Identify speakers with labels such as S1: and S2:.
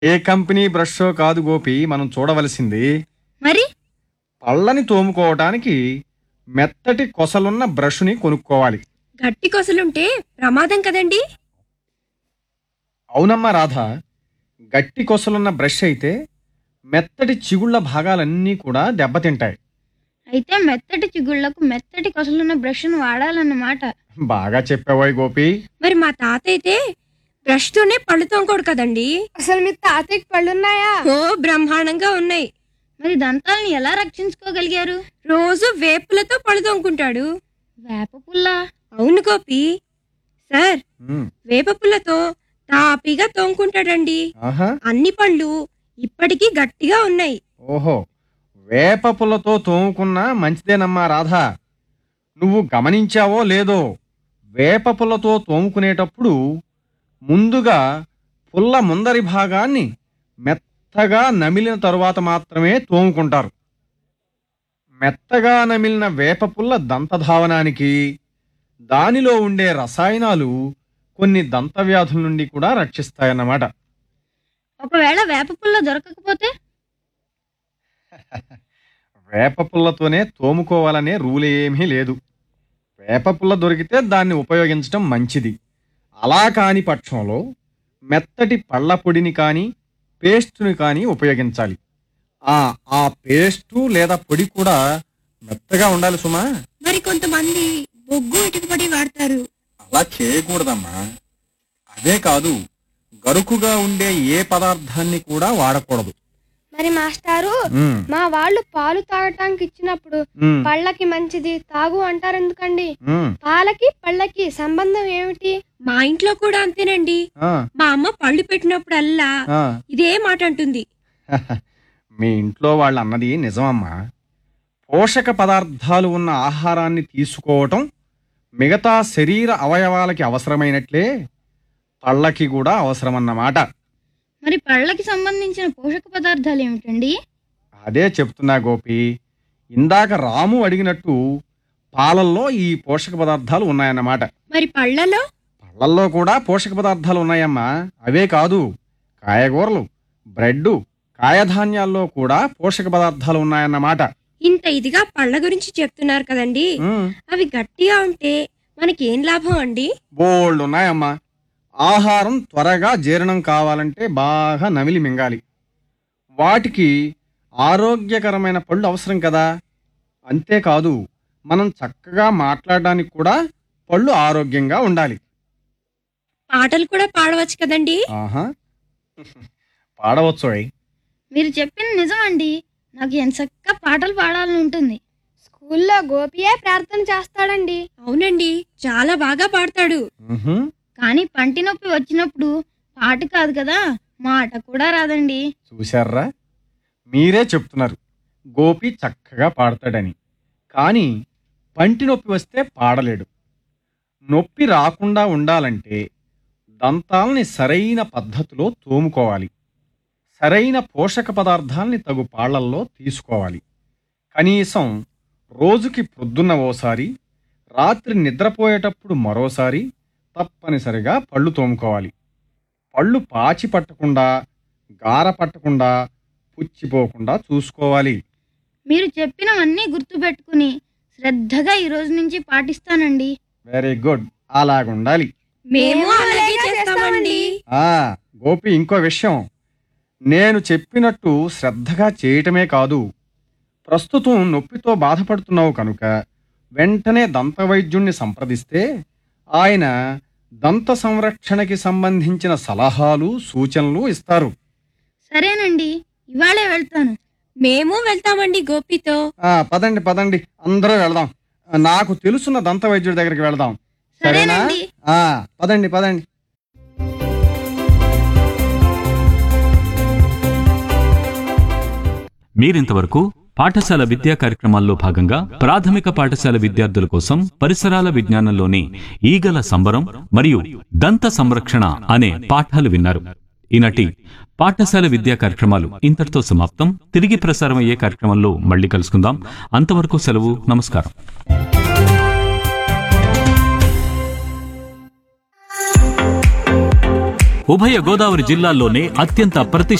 S1: ఏ company బ్రషో కాదు గోపి మనం చూడవలసింది
S2: మరి
S1: పళ్ళని తోముకోవటానికి మెత్తటి కొసలున్న బ్రష్ని కొనుక్కోవాలి
S2: గట్టి కొసలుంటే ప్రమాదం కదండి
S1: అవునమ్మా రాధ గట్టి కొసలున్న బ్రష్ అయితే మెత్తటి చిగుళ్ళ భాగాలన్నీ కూడా దెబ్బతింటాయి
S3: అయితే మెత్తటి చిగుళ్లకు మెత్తటి కొసలున్న బ్రష్ను వాడాలన్నమాట
S1: బాగా చెప్పావోయ్ గోపి
S2: మరి మా తాత అయితే బ్రష్ తోనే పళ్ళు తోముకోడు కదండి
S3: అసలు మీ తాతయ్యకి పళ్ళున్నాయా
S2: ఓ బ్రహ్మాండంగా ఉన్నాయి
S3: మరి దంతాలను ఎలా రక్షించుకోగలిగారు
S2: రోజు వేపులతో పళ్ళు తోముకుంటాడు
S3: వేప పుల్ల
S2: అవును గోపి సార్
S1: ఉమ్,
S2: వేప పుల్లతో తాపీగా తోముకుంటాడండి
S1: ఆహా
S2: అన్ని పళ్ళు ఇప్పటికీ గట్టిగా ఉన్నాయి
S1: ఓహో వేప పుల్లతో తోముకున్నా మంచిదేనమ్మా రాధ నువ్వు గమనించావో లేదో వేప పుల్లతో తోముకునేటప్పుడు ముందుగా పుల్ల ముందరి భాగాన్ని మెత్తగా నమిలిన తరువాత మాత్రమే తోముకుంటారు మెత్తగా నమిలిన వేప పుల్ల దంతధావనానికి దానిలో ఉండే రసాయనాలు కొన్ని దంతవ్యాధుల నుండి కూడా రక్షిస్తాయన్నమాట
S3: ఒకవేళ వేప పుల్ల దొరకకపోతే
S1: వేప పుల్లతోనే తోముకోవాలనే రూల్ ఏమీ లేదు వేప పుల్ల దొరికితే దాన్ని ఉపయోగించడం మంచిది అలా కాని పక్షంలో మెత్తటి పళ్ళ పొడిని కానీ పేస్టుని కానీ ఉపయోగించాలి ఆ ఆ పేస్టు లేదా పొడి కూడా మెత్తగా ఉండాలి సుమా
S2: మరి కొంతమంది బొగ్గు ఇటుకపడి వాడతారు
S1: అలా చేయకూడదమ్మా అదే కాదు గరుకుగా ఉండే ఏ పదార్థాన్ని కూడా వాడకూడదు
S3: మరి మాస్టారు
S1: ఉమ్,
S3: మా వాళ్ళు పాలు తాగటానికి ఇచ్చినప్పుడు
S1: ఉమ్,
S3: పళ్ళకి మంచిది తాగు అంటారు ఎందుకండి
S1: ఉమ్,
S3: పాలకి పళ్ళకి సంబంధం ఏమిటి
S2: మా ఇంట్లో కూడా అంతేనండి
S1: ఆ,
S2: మా అమ్మ పళ్ళు పెట్టినప్పుడల్లా
S1: ఆ.
S2: ఇదే మాట అంటుంది
S1: మీ ఇంట్లో వాళ్ళు అన్నది నిజమమ్మా పోషక పదార్థాలు ఉన్న ఆహారాన్ని తీసుకోవటం మిగతా శరీర అవయవాలకి అవసరమైనట్లే పళ్ళకి కూడా అవసరమన్నమాట
S3: మరి పళ్ళకి సంబంధించిన పోషక పదార్థాలు ఏమిటండి
S1: అదే చెప్తున్నా గోపి ఇందాక రాము అడిగినట్టు పాలల్లో ఈ పోషక పదార్థాలు ఉన్నాయన్నమాట
S2: మరి పళ్ళలో
S1: పళ్ళల్లో కూడా పోషక పదార్థాలు ఉన్నాయమ్మా అవే కాదు కాయగూరలు బ్రెడ్ కాయధాన్యాల్లో కూడా పోషక పదార్థాలు ఉన్నాయన్నమాట
S2: ఇంత ఇదిగా పళ్ళ గురించి చెప్తున్నారు కదండి
S1: ఉమ్.
S2: అవి గట్టిగా ఉంటే మనకేం లాభం అండి
S1: బోల్డ్ ఉన్నాయమ్మా ఆహారం త్వరగా జీర్ణం కావాలంటే బాగా నమిలి మింగాలి వాటికి ఆరోగ్యకరమైన పళ్ళు అవసరం కదా అంతేకాదు మనం చక్కగా మాట్లాడడానికి కూడా పళ్ళు ఆరోగ్యంగా ఉండాలి
S2: పాటలు కూడా పాడవచ్చు కదండి
S1: ఆహా పాడవచ్చోయ్
S3: మీరు చెప్పింది నిజమండి నాకు ఎంచక్క పాటలు పాడాలని ఉంటుంది స్కూల్లో గోపియే ప్రార్థన చేస్తాడండి
S2: అవునండి చాలా బాగా పాడతాడు
S1: ఉహుం.
S3: కానీ పంటి నొప్పి వచ్చినప్పుడు పాట కాదు కదా మాట కూడా రాదండి
S1: చూశారా మీరే చెప్తున్నారు గోపి చక్కగా పాడతాడని కానీ పంటి నొప్పి వస్తే పాడలేడు నొప్పి రాకుండా ఉండాలంటే దంతాల్ని సరైన పద్ధతిలో తోముకోవాలి సరైన పోషక పదార్థాల్ని తగు పాళ్లల్లో తీసుకోవాలి కనీసం రోజుకి ప్రొద్దున్న ఓసారి రాత్రి నిద్రపోయేటప్పుడు మరోసారి తప్పనిసరిగా పళ్ళు తోముకోవాలి పళ్ళు పాచి పట్టకుండా గార పట్టకుండా పుచ్చిపోకుండా చూసుకోవాలి
S3: మీరు చెప్పినవన్నీ గుర్తుపెట్టుకుని శ్రద్ధగా ఈ రోజు నుంచి పాటిస్తానండి
S1: వెరీ గుడ్ అలాగుండాలి
S2: మేము అలాగే చేస్తామండి
S1: ఆ గోపి ఇంకో విషయం నేను చెప్పినట్టు శ్రద్ధగా చేయటమే కాదు ప్రస్తుతం నొప్పితో బాధపడుతున్నావు కనుక వెంటనే దంతవైద్యుణ్ణి సంప్రదిస్తే ఆయన దంత సంరక్షణకి సంబంధించిన సలహాలు సూచనలు ఇస్తారు
S3: సరేనండి ఇవాళే వెళ్తాను
S2: మేము వెళ్తామండి గోపితో
S1: ఆ పదండి పదండి అందరూ వెళదాం ఆ, నాకు తెలుసున్న దంత వైద్యుడి దగ్గరికి వెళదాం సరేనా
S3: సరేనండి
S1: ఆ పదండి పదండి
S4: మీరింతవరకు పాఠశాల విద్యా కార్యక్రమాల్లో భాగంగా ప్రాథమిక పాఠశాల విద్యార్థుల కోసం పరిసరాల విజ్ఞానంలోని ఈగల సంబరం మరియు దంత సంరక్షణ అనే పాఠాలు విన్నారు ఈనాటి పాఠశాల విద్యా కార్యక్రమాలు ఇంతటితో సమాప్తం తిరిగి ప్రసారం అయ్యే కార్యక్రమంలో మళ్ళీ కలుసుకుందాం అంతవరకు సెలవు నమస్కారం ఉభయ గోదావరి జిల్లాల్లోనే అత్యంత ప్రతి